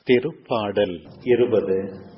திருப்பாடல் இருபது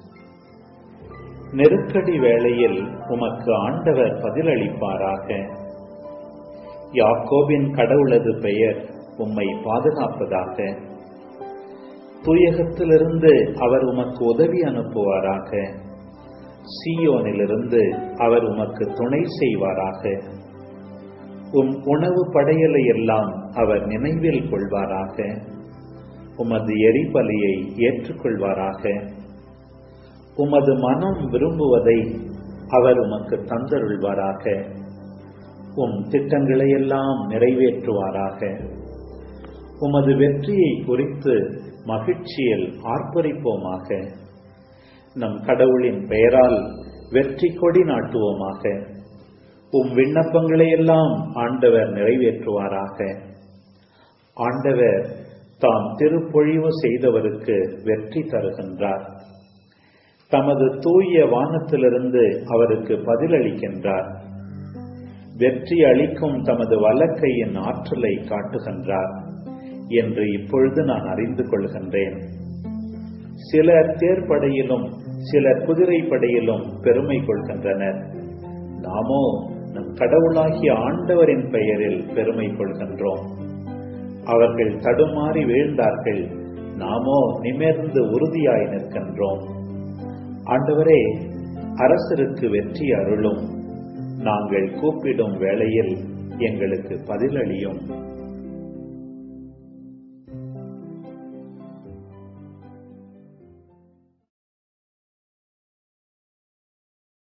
நெருக்கடி வேளையில் உமக்கு ஆண்டவர் பதிலளிப்பாராக யாக்கோபின் கடவுளது பெயர் உம்மை பாதுகாப்பதாக தூயகத்திலிருந்து அவர் உமக்கு உதவி அனுப்புவாராக சீயோனிலிருந்து அவர் உமக்கு துணை செய்வாராக உம் உணவு படையலை எல்லாம் அவர் நினைவில் கொள்வாராக உமது எரிபலியை ஏற்றுக்கொள்வாராக உமது மனம் விரும்புவதை அவர் உமக்கு தந்தருள்வாராக உம் திட்டங்களையெல்லாம் நிறைவேற்றுவாராக உமது வெற்றியை குறித்து மகிழ்ச்சியில் ஆர்ப்பரிப்போமாக நம் கடவுளின் பெயரால் வெற்றி கொடி நாட்டுவோமாக உம் விண்ணப்பங்களையெல்லாம் ஆண்டவர் நிறைவேற்றுவாராக ஆண்டவர் தாம் திருப்பொழிவு செய்தவருக்கு வெற்றி தருகின்றார் தமது தூய வானத்திலிருந்து அவருக்கு பதிலளிக்கின்றார் வெற்றி அளிக்கும் தமது வலக்கையின் ஆற்றலை காட்டுகின்றார் என்று இப்பொழுது நான் அறிந்து கொள்கின்றேன் சிலர் தேர்ப்படையிலும் சிலர் குதிரைப்படையிலும் பெருமை கொள்கின்றனர் நாமோ நம் கடவுளாகிய ஆண்டவரின் பெயரில் பெருமை கொள்கின்றோம் அவர்கள் தடுமாறி வீழ்ந்தார்கள் நாமோ நிமிர்ந்து உறுதியாய் நிற்கின்றோம் ஆண்டவரே அரசருக்கு வெற்றி அருளும் நாங்கள் கூப்பிடும் வேளையில் எங்களுக்கு பதிலளியும்